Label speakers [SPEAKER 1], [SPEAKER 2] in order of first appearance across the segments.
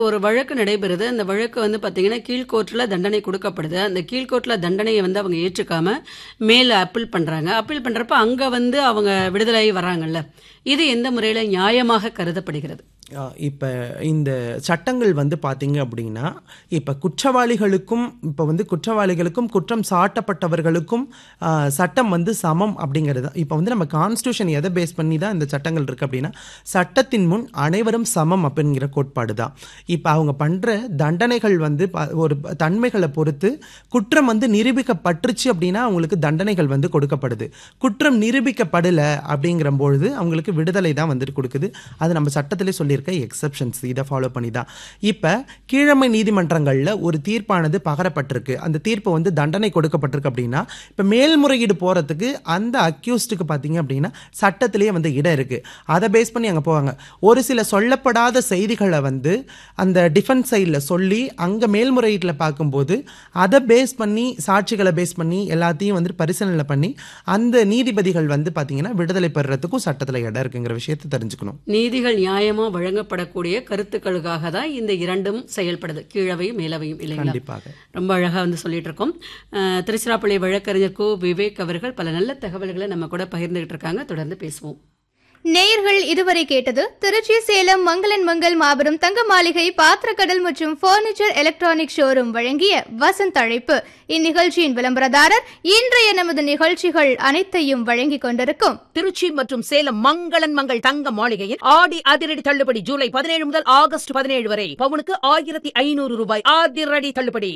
[SPEAKER 1] ஒரு வழக்கு நடைபெறுது அந்த வழக்கு வந்து பார்த்தீங்கன்னா கீழ்கோர்ட்டில் தண்டனை கொடுக்கப்படுது அந்த கீழ்கோர்ட்டில் தண்டனையை வந்து அவங்க ஏற்றுக்காம மேலே அப்பீல் பண்ணுறாங்க அப்பீல் பண்ணுறப்ப அங்கே வந்து அவங்க விடுதலை வராங்கல்ல இது எந்த முறையில் நியாயமாக கருதப்படுகிறது
[SPEAKER 2] இப்போ இந்த சட்டங்கள் வந்து பார்த்தீங்க அப்படின்னா இப்போ குற்றவாளிகளுக்கும் இப்போ வந்து குற்றவாளிகளுக்கும் குற்றம் சாட்டப்பட்டவர்களுக்கும் ஆ, சட்டம் வந்து சமம் அப்படிங்கிறது தான் இப்போ வந்து நம்ம கான்ஸ்டியூஷன் எதை பேஸ் பண்ணி தான் இந்த சட்டங்கள் இருக்குது அப்படின்னா சட்டத்தின் முன் அனைவரும் சமம் அப்படிங்கிற கோட்பாடு தான் இப்போ அவங்க பண்ணுற தண்டனைகள் வந்து ப- ஒரு தன்மைகளை பொறுத்து குற்றம் வந்து நிரூபிக்கப்பட்டுருச்சு அப்படின்னா அவங்களுக்கு தண்டனைகள் வந்து கொடுக்கப்படுது குற்றம் நிரூபிக்கப்படலை அப்படிங்கிற பொழுது அவங்களுக்கு விடுதலை தான் வந்துட்டு கொடுக்குது அது நம்ம சட்டத்திலே சொல்லியிருக்க எக்ஸப்ஷன்ஸ் இதை ஃபாலோ பண்ணி தான் இப்போ கீழமை நீதிமன்றங்களில் ஒரு தீர்ப்பானது பகரப்பட்டிருக்கு அந்த தீர்ப்பு வந்து தண்டனை கொடுக்கப்பட்டிருக்கு அப்படின்னா இப்போ மேல்முறையீடு போகிறதுக்கு அந்த அக்யூஸ்டுக்கு பார்த்தீங்க அப்படின்னா சட்டத்திலேயே வந்து இடம் இருக்குது அதை பேஸ் பண்ணி அங்கே போவாங்க ஒரு சில சொல்லப்படாத செய்திகளை வந்து அந்த டிஃபென்ஸ் சைடில் சொல்லி அங்கே மேல்முறையீட்டில் பார்க்கும்போது அதை பேஸ் பண்ணி சாட்சிகளை பேஸ் பண்ணி எல்லாத்தையும் வந்து பரிசீலனை பண்ணி அந்த நீதிபதிகள் வந்து பார்த்தீங்கன்னா விடுதலை பெறுறதுக்கும் சட்டத்தில் இடம் இருக்குங்கிற விஷயத்தை தெரிஞ்சுக்கணும்
[SPEAKER 1] நீதிகள் நியாயமா வழங்கப்படக்கூடிய கருத்துக்களுக்காக தான் இந்த இரண்டும் செயல்படுது கீழவையும் மேலவையும் இல்லைங்களா
[SPEAKER 2] கண்டிப்பாக
[SPEAKER 1] ரொம்ப அழகா வந்து சொல்லிட்டு இருக்கோம் அஹ், திருச்சிராப்பள்ளி வழக்கறிஞர் கு விவேக் அவர்கள் பல நல்ல தகவல்களை நம்ம கூட பகிர்ந்துகிட்டு இருக்காங்க தொடர்ந்து பேசுவோம்
[SPEAKER 3] நேயர்கள் இதுவரை கேட்டது திருச்சி சேலம் மங்களன் மங்கள் மாபெரும் தங்க மாளிகை பாத்திரக்கடல் மற்றும் பர்னிச்சர் எலக்ட்ரானிக் ஷோரூம் வழங்கிய வசந்த் அழைப்பு இந்நிகழ்ச்சியின் விளம்பரதாரர் இன்றைய நமது நிகழ்ச்சிகள் அனைத்தையும் வழங்கிக் கொண்டிருக்கும்
[SPEAKER 4] திருச்சி மற்றும் சேலம் மங்களன் மங்கள் தங்க மாளிகையில் ஆடி அதிரடி தள்ளுபடி ஜூலை பதினேழு முதல் ஆகஸ்ட் பதினேழு வரை பவுனுக்கு ஆயிரத்தி ஐநூறு ரூபாய் அதிரடி தள்ளுபடி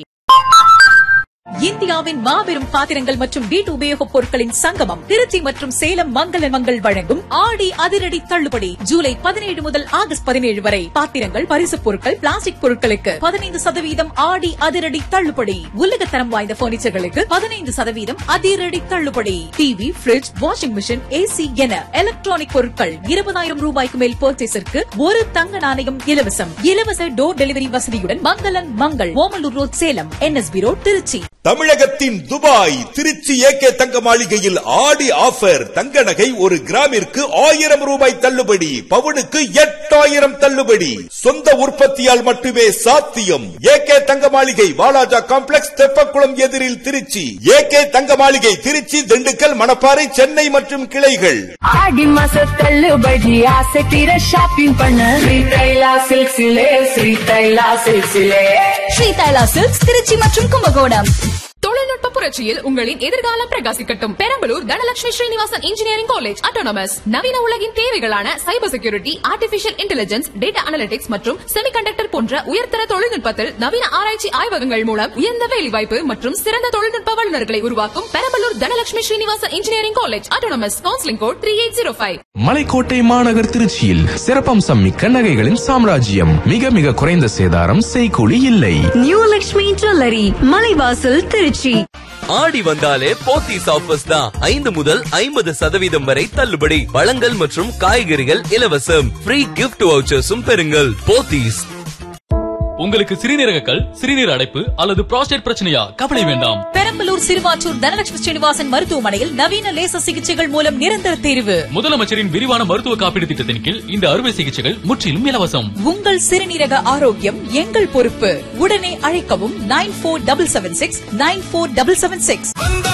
[SPEAKER 5] இந்தியாவின் மாபெரும் பாத்திரங்கள் மற்றும் வீட்டு உபயோகப் பொருட்களின் சங்கமம் திருச்சி மற்றும் சேலம் மங்கள மங்கள் வழங்கும் ஆடி அதிரடி தள்ளுபடி ஜூலை பதினேழு முதல் ஆகஸ்ட் பதினேழு வரை பாத்திரங்கள் பரிசுப் பொருட்கள் பிளாஸ்டிக் பொருட்களுக்கு பதினைந்து சதவீதம் ஆடி அதிரடி தள்ளுபடி உலகத்தரம் வாய்ந்த பர்னிச்சர்களுக்கு பதினைந்து சதவீதம் அதிரடி தள்ளுபடி TV fridge washing machine AC என எலக்ட்ரானிக் பொருட்கள் இருபதாயிரம் ரூபாய்க்கு மேல் பர்ச்சேஸிற்கு ஒரு தங்க நாணயம் இலவசம் இலவச டோர் டெலிவரி வசதியுடன் மங்களன் Mangal Omalur road Salem NSB road Trichy
[SPEAKER 6] தமிழகத்தின் துபாய் திருச்சி ஏகே தங்க மாளிகையில் ஆடி ஆஃபர் தங்க நகை ஒரு கிராமிற்கு ஆயிரம் ரூபாய் தள்ளுபடி பவுனுக்கு எட்டாயிரம் தள்ளுபடி சொந்த உற்பத்தியால் மட்டுமே சாத்தியம் ஏகே தங்க மாளிகை வாலாஜா காம்ப்ளெக்ஸ் தெப்பக்குளம் எதிரில் திருச்சி ஏகே தங்க மாளிகை திருச்சி திண்டுக்கல் மணப்பாறை சென்னை மற்றும் கிளைகள்
[SPEAKER 7] ஆடி மாச தள்ளுபடி ஆசை தீர ஷாப்பிங் பண்ண ஸ்ரீ தைலா சில்க்ஸிலே ஸ்ரீ தைலா சில்க்ஸிலே
[SPEAKER 5] ஸ்ரீ தைலா சில்க்ஸ் திருச்சி மற்றும் கும்பகோணம்
[SPEAKER 8] தொழில்நுட்ப புரட்சியில் உங்களின் எதிர்காலம் பிரகாசிக்கட்டும் Perambalur Dhanalakshmi Srinivasan engineering college autonomous நவீன உலகின் தேவைகளான cyber security artificial intelligence data analytics மற்றும் செமிகண்டக்டர் போன்ற உயர்தர தொழில்நுட்பத்தில் நவீன ஆராய்ச்சி ஆய்வகங்கள் மூலம் உயர்ந்த வேலைவாய்ப்பு மற்றும் சிறந்த தொழில்நுட்ப வல்லுநர்களை உருவாக்கும் Perambalur Dhanalakshmi Srinivasan engineering college autonomous counselling code three eight zero five
[SPEAKER 9] மலைக்கோட்டை மாநகர் திருச்சியில் சிறப்பம்சம் மிக்க நகைகளின் சாம்ராஜ்யம் மிக மிக குறைந்த சேதாரம் செய்கூலி இல்லை
[SPEAKER 7] நியூ லக்ஷ்மி ஜுவல்லரி மலைவாசல் திருச்சி
[SPEAKER 10] ஆடி வந்தாலே போத்தீஸ் ஆஃபர்ஸ் தான் ஐந்து முதல் ஐம்பது சதவீதம் வரை தள்ளுபடி பழங்கள் மற்றும் காய்கறிகள் இலவசம் ஃப்ரீ கிஃப்ட் வவுச்சர்ஸும் பெறுங்கள் போத்தீஸ்
[SPEAKER 11] உங்களுக்கு சிறுநீரக கல் சிறுநீர் அடைப்பு அல்லது புரோஸ்டேட் பிரச்சனையா கவலை வேண்டாம்
[SPEAKER 5] பெரம்பலூர் சிறுவாச்சூர் தனலட்சுமி ஸ்ரீனிவாசன் மருத்துவமனையில் நவீன லேசர் சிகிச்சைகள் மூலம் நிரந்தர தீர்வு
[SPEAKER 11] முதலமைச்சரின் விரிவான மருத்துவ காப்பீடு திட்டத்தின் கீழ் இந்த அறுவை சிகிச்சைகள் முற்றிலும் இலவசம்
[SPEAKER 5] உங்கள் சிறுநீரக ஆரோக்கியம் எங்கள் பொறுப்பு உடனே அழைக்கவும் nine four double seven six nine four double seven six